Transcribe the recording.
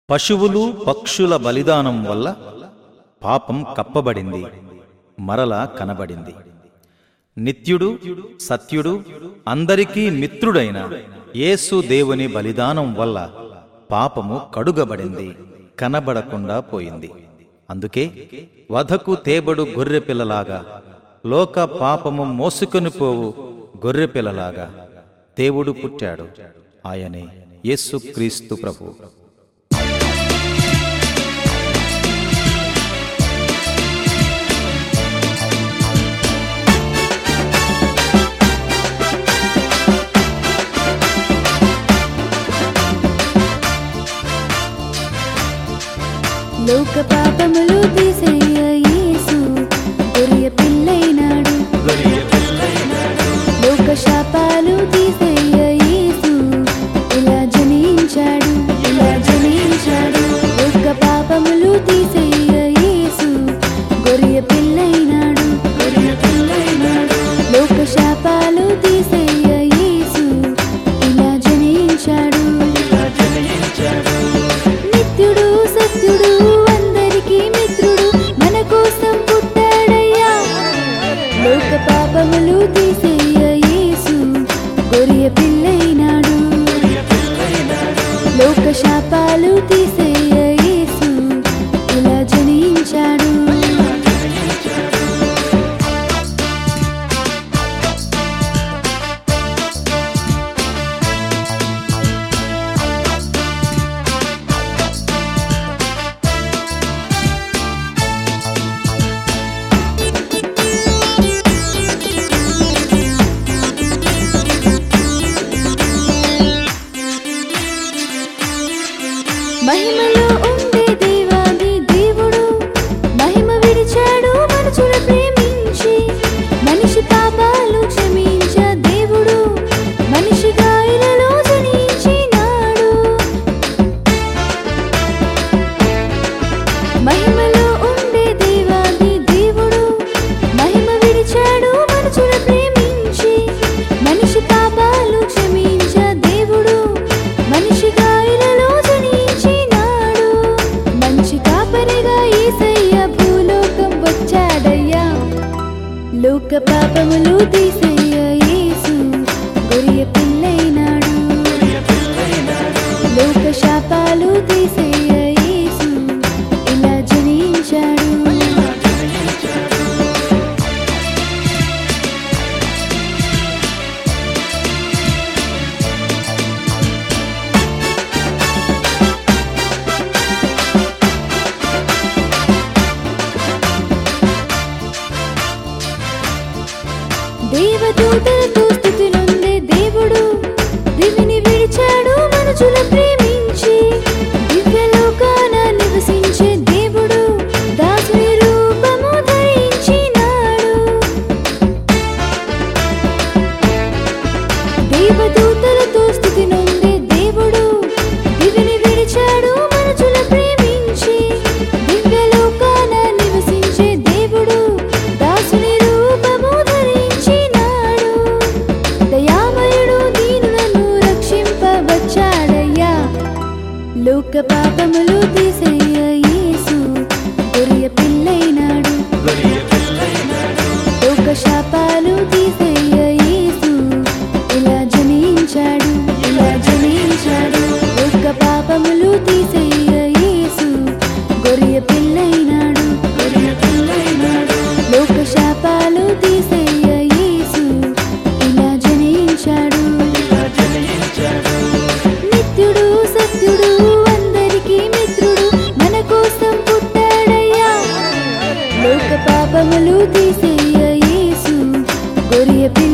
పశువులు పక్షుల బలిదానం వల్ల పాపం కప్పబడింది మరల కనబడింది నిత్యుడు సత్యుడు అందరికీ మిత్రుడైన యేసు దేవుని బలిదానం వల్ల పాపము కడుగబడింది కనబడకుండా పోయింది అందుకే వధకు తేబడు గొర్రెపిల్లలాగా లోక పాపము మోసుకొని పోవు గొర్రెపిల్లలాగా దేవుడు పుట్టాడు ఆయనే యేసుక్రీస్తు ప్రభు లోక పాపములు తీసేయ యేసు గొర్రె పిల్లైనాడు లోక శాపాలు తీసేయ యేసు ఇలా జనించాడు ఇలా జనించాడు లోక పాపములు తీసేయ యేసు గొర్రె పిల్లైనాడు గొర్రె పిల్లైనాడు లోక శాపాలు తీసేయ యేసు ఇలా జనించాడు ఇలా జనించాడు నిత్యుడు సత్యుడు అందరికీ మిత్రుడు మన కోసం పుట్టాడయ్యా లోక పాపములు తీసేయ యేసు గొర్రె పిల్లైనాడు లోక శాపాలు తీసేయ యేసు ఇలా జనించాడు మహిమలో ఉండే దేవాది దేవుడు మహిమ విడిచాడు మనుషుల ప్రేమించి మనిషి పాపాలు క్షమించ దేవుడు మనిషి గాయలలో జనించినాడు మహిమలో ఉండే దేవాది దేవుడు మహిమ విడిచాడు మనుషుల ప్రేమించి మనిషి పాపాలు క్షమించ దేవుడు మనిషి గాయలలో జనించినాడు మంచి కాపరిగా యేసయ్య భూలోకం వచ్చాడయ్యా లోక పాపములు తీసేయ యేసు గొర్రె పిల్లైనాడు లోక శాపాలు తీసేయ యేసు ఇలా జనించాడు దేవదూతలతో స్థుతి నొందే దేవుడు దివిని విడిచాడు మనుషుల ప్రేమించి దివ్యలోకాన నివసించే దేవుడు దాసుని రూపము ధరించినాడు దేవదూతలతో స్థుతి నొందే దేవుడు దివిని విడిచాడు మనుషుల ప్రేమించి దివ్యలోకాన నివసించే దేవుడు దాసుని రూపము ధరించినాడు దయామయుడు దీనులను రక్షింపవచ్చాడయ్యా లోక పాపములు తీసేయ యేసు గొర్రె పిల్లైనాడు లోక శాపాలు తీసేయ యేసు ఇలా జనించాడు ఇలా జనించాడు లోక పాపములు తీసేయ యేసు గొర్రె పిల్లైనాడు గొర్రె పిల్లైనాడు లోక శాపాలు తీసేయ యేసు ఇలా జనించాడు ఇలా జనించాడు నిత్యుడు సత్యుడు అందరికీ మిత్రుడు మన కోసం పుట్టాడయ్యా లోక పాపములు తీసేయ యేసు గొర్రె